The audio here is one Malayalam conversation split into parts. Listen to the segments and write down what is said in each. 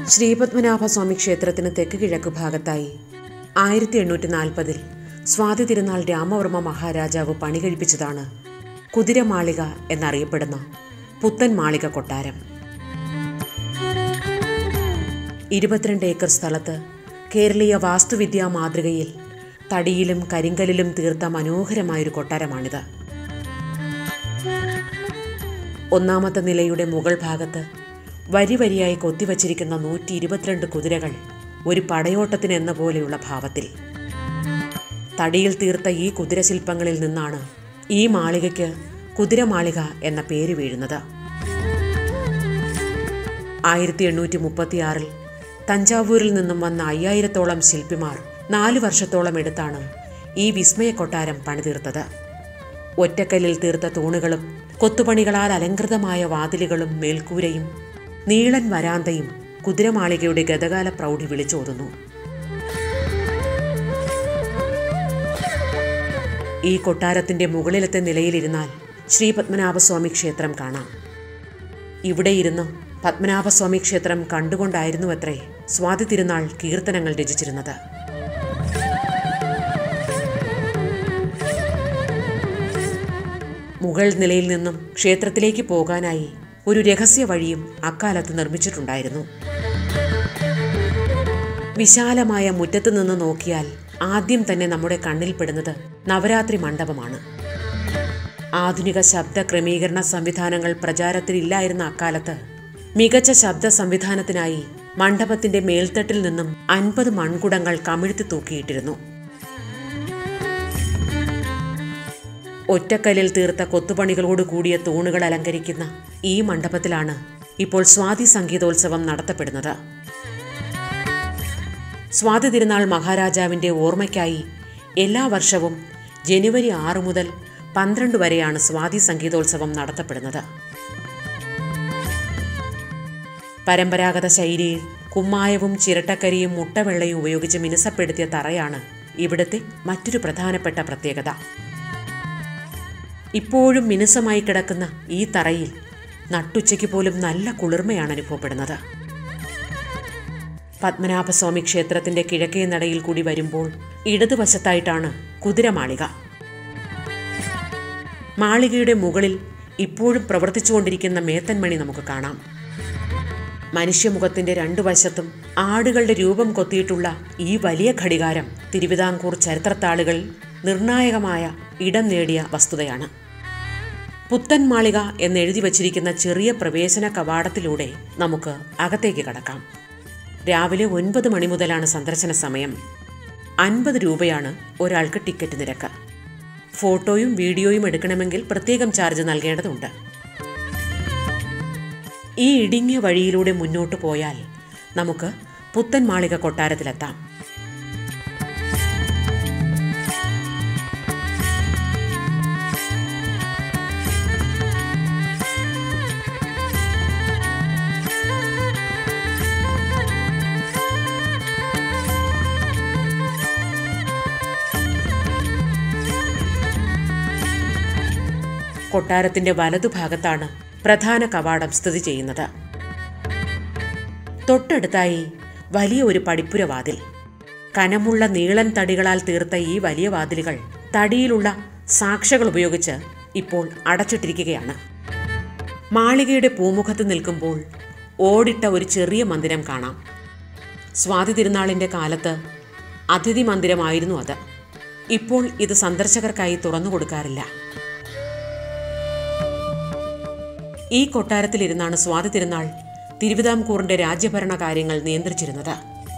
ശ്രീപത്മനാഭസ്വാമി ക്ഷേത്രത്തിന് തെക്ക് കിഴക്ക് ഭാഗത്തായി ആയിരത്തി എണ്ണൂറ്റി നാൽപ്പതിൽ സ്വാതി തിരുനാൾ രാമവർമ്മ മഹാരാജാവ് പണി കഴിപ്പിച്ചതാണ് കുതിരമാളിക എന്നറിയപ്പെടുന്ന പുത്തൻ മാളിക കൊട്ടാരം ഇരുപത്തിരണ്ട് ഏക്കർ സ്ഥലത്ത് കേരളീയ വാസ്തുവിദ്യാ മാതൃകയിൽ തടിയിലും കരിങ്കലിലും തീർത്ത മനോഹരമായൊരു കൊട്ടാരമാണിത് ഒന്നാമത്തെ നിലയുടെ മുകൾ ഭാഗത്ത് വരി വരിയായി കൊത്തിവച്ചിരിക്കുന്ന നൂറ്റി ഇരുപത്തിരണ്ട് കുതിരകൾ ഒരു പടയോട്ടത്തിന് എന്ന പോലെയുള്ള ഭാവത്തിൽ തടിയിൽ തീർത്ത ഈ കുതിരശില്പങ്ങളിൽ നിന്നാണ് ഈ മാളികയ്ക്ക് കുതിരമാളിക എന്ന പേര് വീഴുന്നത് ആയിരത്തി എണ്ണൂറ്റി മുപ്പത്തിയാറിൽ തഞ്ചാവൂരിൽ നിന്നും വന്ന അയ്യായിരത്തോളം ശില്പിമാർ നാല് വർഷത്തോളം എടുത്താണ് ഈ വിസ്മയ കൊട്ടാരം പണിതീർത്തത് ഒറ്റക്കല്ലിൽ തീർത്ത തൂണുകളും കൊത്തുപണികളാൽ അലങ്കൃതമായ വാതിലുകളും മേൽക്കൂരയും നീളൻ വരാന്തയും കുതിരമാളികയുടെ ഗതകാല പ്രൗഢി വിളിച്ചോതുന്നു ഈ കൊട്ടാരത്തിന്റെ മുകളിലത്തെ നിലയിലിരുന്നാൽ ശ്രീ പത്മനാഭസ്വാമി ക്ഷേത്രം കാണാം ഇവിടെ ഇരുന്ന് പത്മനാഭസ്വാമി ക്ഷേത്രം കണ്ടുകൊണ്ടായിരുന്നുവത്രേ സ്വാതി തിരുനാൾ കീർത്തനങ്ങൾ രചിച്ചിരുന്നത് മുകൾ നിലയിൽ നിന്നും ക്ഷേത്രത്തിലേക്ക് പോകാനായി ഒരു രഹസ്യ വഴിയും അക്കാലത്ത് നിർമ്മിച്ചിട്ടുണ്ടായിരുന്നു വിശാലമായ മുറ്റത്ത് നിന്ന് നോക്കിയാൽ ആദ്യം തന്നെ നമ്മുടെ കണ്ണിൽപ്പെടുന്നത് നവരാത്രി മണ്ഡപമാണ് ആധുനിക ശബ്ദ ക്രമീകരണ സംവിധാനങ്ങൾ പ്രചാരത്തിലില്ലായിരുന്ന അക്കാലത്ത് മികച്ച ശബ്ദ സംവിധാനത്തിനായി മണ്ഡപത്തിന്റെ മേൽത്തട്ടിൽ നിന്നും അൻപത് മൺകുടങ്ങൾ കമിഴ്ത്തി തൂക്കിയിട്ടിരുന്നു ഒറ്റക്കല്ലിൽ തീർത്ത കൊത്തുപണികളോട് കൂടിയ തൂണുകൾ അലങ്കരിക്കുന്ന ഈ മണ്ഡപത്തിലാണ് ഇപ്പോൾ സ്വാതി സംഗീതോത്സവം നടത്തപ്പെടുന്നത് സ്വാതി തിരുനാൾ മഹാരാജാവിന്റെ ഓർമ്മയ്ക്കായി എല്ലാ വർഷവും ജനുവരി ആറ് മുതൽ പന്ത്രണ്ട് വരെയാണ് സ്വാതി സംഗീതോത്സവം നടത്തപ്പെടുന്നത് പരമ്പരാഗത ശൈലിയിൽ കുമ്മായവും ചിരട്ടക്കരിയും മുട്ടവെള്ളയും ഉപയോഗിച്ച് മിനുസപ്പെടുത്തിയ തറയാണ് ഇവിടുത്തെ മറ്റൊരു പ്രധാനപ്പെട്ട പ്രത്യേകത ഇപ്പോഴും മിനുസമായി കിടക്കുന്ന ഈ തറയിൽ നട്ടുച്ചയ്ക്ക് പോലും നല്ല കുളിർമയാണ് അനുഭവപ്പെടുന്നത് പത്മനാഭസ്വാമി ക്ഷേത്രത്തിന്റെ കിഴക്കേ നടയിൽ കൂടി വരുമ്പോൾ ഇടതുവശത്തായിട്ടാണ് കുതിരമാളിക മാളികയുടെ മുകളിൽ ഇപ്പോഴും പ്രവർത്തിച്ചുകൊണ്ടിരിക്കുന്ന മേത്തൻമണി നമുക്ക് കാണാം മനുഷ്യമുഖത്തിന്റെ രണ്ടു വശത്തും ആടുകളുടെ രൂപം കൊത്തിയിട്ടുള്ള ഈ വലിയ ഘടികാരം തിരുവിതാംകൂർ ചരിത്രത്താളുകളിൽ നിർണായകമായ ഇടം നേടിയ വസ്തുതയാണ് പുത്തൻ മാളിക എന്നെഴുതി വച്ചിരിക്കുന്ന ചെറിയ പ്രവേശന കവാടത്തിലൂടെ നമുക്ക് അകത്തേക്ക് കടക്കാം രാവിലെ ഒൻപത് മണി മുതലാണ് സന്ദർശന സമയം അൻപത് രൂപയാണ് ഒരാൾക്ക് ടിക്കറ്റ് നിരക്ക് ഫോട്ടോയും വീഡിയോയും എടുക്കണമെങ്കിൽ പ്രത്യേകം ചാർജ് നൽകേണ്ടതുണ്ട് ഈ ഇടുങ്ങിയ വഴിയിലൂടെ മുന്നോട്ട് പോയാൽ നമുക്ക് പുത്തൻ മാളിക കൊട്ടാരത്തിലെത്താം കൊട്ടാരത്തിന്റെ വലതുഭാഗത്താണ് പ്രധാന കവാടം സ്ഥിതി ചെയ്യുന്നത് തൊട്ടടുത്തായി വലിയ ഒരു പടിപ്പുര വാതിൽ കനമുള്ള നീളൻ തടികളാൽ തീർത്ത ഈ വലിയ വാതിലുകൾ തടിയിലുള്ള സാക്ഷകൾ ഉപയോഗിച്ച് ഇപ്പോൾ അടച്ചിട്ടിരിക്കുകയാണ് മാളികയുടെ പൂമുഖത്ത് നിൽക്കുമ്പോൾ ഓടിട്ട ഒരു ചെറിയ മന്ദിരം കാണാം സ്വാതി തിരുനാളിൻ്റെ കാലത്ത് അതിഥി മന്ദിരമായിരുന്നു അത് ഇപ്പോൾ ഇത് സന്ദർശകർക്കായി തുറന്നു കൊടുക്കാറില്ല ഈ കൊട്ടാരത്തിലിരുന്നാണ് സ്വാതി തിരുനാൾ തിരുവിതാംകൂറിന്റെ രാജ്യഭരണ കാര്യങ്ങൾ നിയന്ത്രിച്ചിരുന്നത്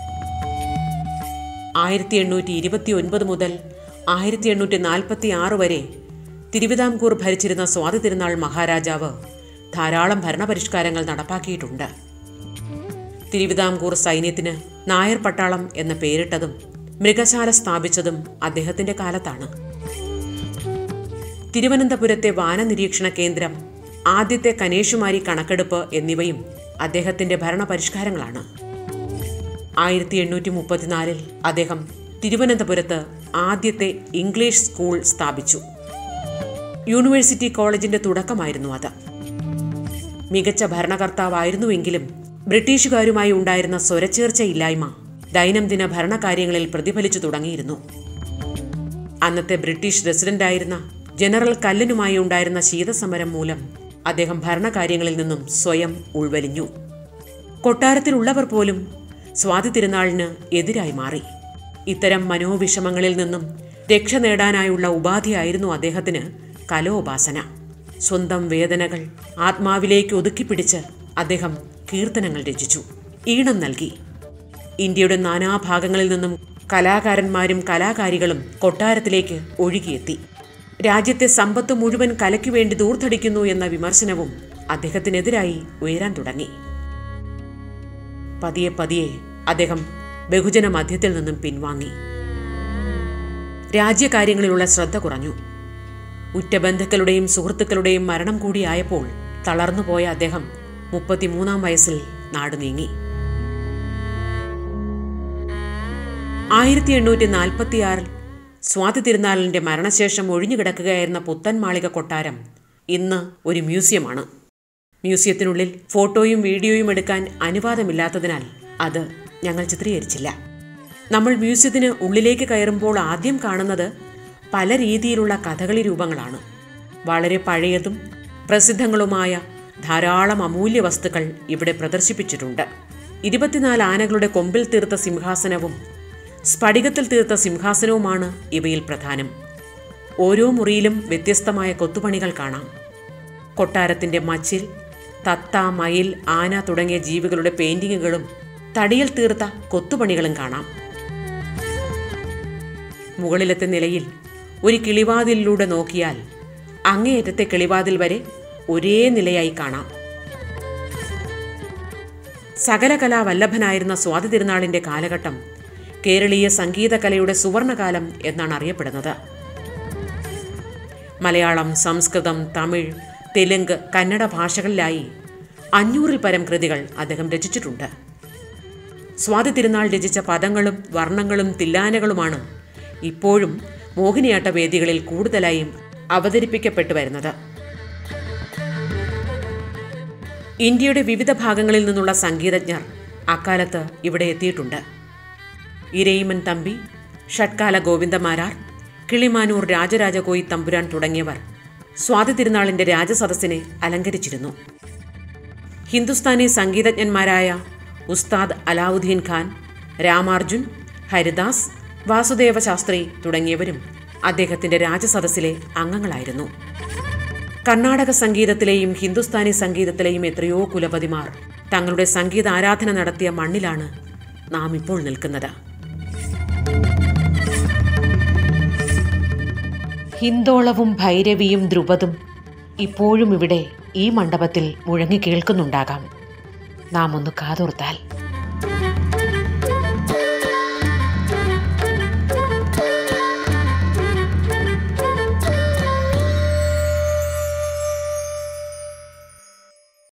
ആയിരത്തി എണ്ണൂറ്റി ഇരുപത്തി ഒൻപത് മുതൽ ആയിരത്തി എണ്ണൂറ്റി നാൽപ്പത്തി ആറ് വരെ തിരുവിതാംകൂർ ഭരിച്ചിരുന്ന സ്വാതി തിരുനാൾ മഹാരാജാവ് ധാരാളം ഭരണപരിഷ്കാരങ്ങൾ നടപ്പാക്കിയിട്ടുണ്ട് തിരുവിതാംകൂർ സൈന്യത്തിന് നായർ പട്ടാളം എന്ന പേരിട്ടതും മൃഗശാല സ്ഥാപിച്ചതും അദ്ദേഹത്തിന്റെ കാലത്താണ് തിരുവനന്തപുരത്തെ വാനനിരീക്ഷണ കേന്ദ്രം ആദ്യത്തെ കനേഷുമാരി കണക്കെടുപ്പ് എന്നിവയും അദ്ദേഹത്തിന്റെ ഭരണപരിഷ്കാരങ്ങളാണ് ആയിരത്തി എണ്ണൂറ്റി മുപ്പത്തിനാലിൽ അദ്ദേഹം തിരുവനന്തപുരത്ത് ആദ്യത്തെ ഇംഗ്ലീഷ് സ്കൂൾ സ്ഥാപിച്ചു യൂണിവേഴ്സിറ്റി കോളേജിന്റെ തുടക്കമായിരുന്നു അത് മികച്ച ഭരണകർത്താവായിരുന്നുവെങ്കിലും ബ്രിട്ടീഷുകാരുമായി ഉണ്ടായിരുന്ന സ്വരച്ചേർച്ചയില്ലായ്മ ദൈനംദിന ഭരണകാര്യങ്ങളിൽ പ്രതിഫലിച്ചു തുടങ്ങിയിരുന്നു അന്നത്തെ ബ്രിട്ടീഷ് റെസിഡന്റായിരുന്ന ജനറൽ കല്ലനുമായി ഉണ്ടായിരുന്ന ശീതസമരം മൂലം അദ്ദേഹം ഭരണകാര്യങ്ങളിൽ നിന്നും സ്വയം ഉൾവലിഞ്ഞു കൊട്ടാരത്തിലുള്ളവർ പോലും സ്വാതി തിരുനാളിന് എതിരായി മാറി ഇത്തരം മനോവിഷമങ്ങളിൽ നിന്നും രക്ഷ നേടാനായുള്ള ഉപാധിയായിരുന്നു അദ്ദേഹത്തിന് കലോപാസന സ്വന്തം വേദനകൾ ആത്മാവിലേക്ക് ഒതുക്കിപ്പിടിച്ച് അദ്ദേഹം കീർത്തനങ്ങൾ രചിച്ചു ഈണം നൽകി ഇന്ത്യയുടെ നാനാഭാഗങ്ങളിൽ നിന്നും കലാകാരന്മാരും കലാകാരികളും കൊട്ടാരത്തിലേക്ക് ഒഴുകിയെത്തി രാജ്യത്തെ സമ്പത്ത് മുഴുവൻ കലയ്ക്കു വേണ്ടി ദൂർത്തടിക്കുന്നു എന്ന വിമർശനവും അദ്ദേഹത്തിനെതിരായി ഉയരാൻ തുടങ്ങി പതിയെ പതിയെ അദ്ദേഹം ബഹുജന മധ്യത്തിൽ നിന്നും പിൻവാങ്ങി രാജ്യകാര്യങ്ങളിലുള്ള ശ്രദ്ധ കുറഞ്ഞു ഉറ്റ ബന്ധുക്കളുടെയും സുഹൃത്തുക്കളുടെയും മരണം കൂടിയായപ്പോൾ തളർന്നുപോയ അദ്ദേഹം മുപ്പത്തിമൂന്നാം വയസ്സിൽ നാട് നീങ്ങി ആയിരത്തി എണ്ണൂറ്റി നാൽപ്പത്തിയാറിൽ സ്വാതി തിരുനാളിന്റെ മരണശേഷം ഒഴിഞ്ഞുകിടക്കുകയായിരുന്ന പുത്തൻ മാളിക കൊട്ടാരം ഇന്ന് ഒരു മ്യൂസിയമാണ് മ്യൂസിയത്തിനുള്ളിൽ ഫോട്ടോയും വീഡിയോയും എടുക്കാൻ അനുവാദമില്ലാത്തതിനാൽ അത് ഞങ്ങൾ ചിത്രീകരിച്ചില്ല നമ്മൾ മ്യൂസിയത്തിന് ഉള്ളിലേക്ക് കയറുമ്പോൾ ആദ്യം കാണുന്നത് പല രീതിയിലുള്ള കഥകളി രൂപങ്ങളാണ് വളരെ പഴയതും പ്രസിദ്ധങ്ങളുമായ ധാരാളം അമൂല്യ വസ്തുക്കൾ ഇവിടെ പ്രദർശിപ്പിച്ചിട്ടുണ്ട് ഇരുപത്തിനാല് ആനകളുടെ കൊമ്പിൽ തീർത്ത സിംഹാസനവും സ്ഫടികത്തിൽ തീർത്ത സിംഹാസനവുമാണ് ഇവയിൽ പ്രധാനം ഓരോ മുറിയിലും വ്യത്യസ്തമായ കൊത്തുപണികൾ കാണാം കൊട്ടാരത്തിന്റെ മച്ചിൽ തത്ത മയിൽ ആന തുടങ്ങിയ ജീവികളുടെ പെയിന്റിങ്ങുകളും തടിയിൽ തീർത്ത കൊത്തുപണികളും കാണാം മുകളിലത്തെ നിലയിൽ ഒരു കിളിവാതിലിലൂടെ നോക്കിയാൽ അങ്ങേയറ്റത്തെ കിളിവാതിൽ വരെ ഒരേ നിലയായി കാണാം സകലകലാ വല്ലഭനായിരുന്ന സ്വാതി തിരുനാളിന്റെ കാലഘട്ടം കേരളീയ സംഗീതകലയുടെ സുവർണകാലം എന്നാണ് അറിയപ്പെടുന്നത് മലയാളം സംസ്കൃതം തമിഴ് തെലുങ്ക് കന്നഡ ഭാഷകളിലായി അഞ്ഞൂറിൽ പരം കൃതികൾ അദ്ദേഹം രചിച്ചിട്ടുണ്ട് സ്വാതി തിരുനാൾ രചിച്ച പദങ്ങളും വർണ്ണങ്ങളും തില്ലാനകളുമാണ് ഇപ്പോഴും മോഹിനിയാട്ട വേദികളിൽ കൂടുതലായും അവതരിപ്പിക്കപ്പെട്ടു വരുന്നത് ഇന്ത്യയുടെ വിവിധ ഭാഗങ്ങളിൽ നിന്നുള്ള സംഗീതജ്ഞർ അക്കാലത്ത് ഇവിടെ എത്തിയിട്ടുണ്ട് ഇരയിമൻ തമ്പി ഷട്കാല ഗോവിന്ദമാരാർ കിളിമാനൂർ രാജരാജകോയി തമ്പുരാൻ തുടങ്ങിയവർ സ്വാതി തിരുനാളിന്റെ രാജസദസ്സിനെ അലങ്കരിച്ചിരുന്നു ഹിന്ദുസ്ഥാനി സംഗീതജ്ഞന്മാരായ ഉസ്താദ് അലാവുദ്ദീൻ ഖാൻ രാമാർജുൻ ഹരിദാസ് വാസുദേവ ശാസ്ത്രി തുടങ്ങിയവരും അദ്ദേഹത്തിന്റെ രാജസദസ്സിലെ അംഗങ്ങളായിരുന്നു കർണാടക സംഗീതത്തിലെയും ഹിന്ദുസ്ഥാനി സംഗീതത്തിലെയും എത്രയോ കുലപതിമാർ തങ്ങളുടെ സംഗീത ആരാധന നടത്തിയ മണ്ണിലാണ് നാം ഇപ്പോൾ നിൽക്കുന്നത് ഹിന്ദോളവും ഭൈരവിയും ധ്രുപതും ഇപ്പോഴും ഇവിടെ ഈ മണ്ഡപത്തിൽ മുഴങ്ങി കേൾക്കുന്നുണ്ടാകാം നാം ഒന്ന് കാതോർത്താൽ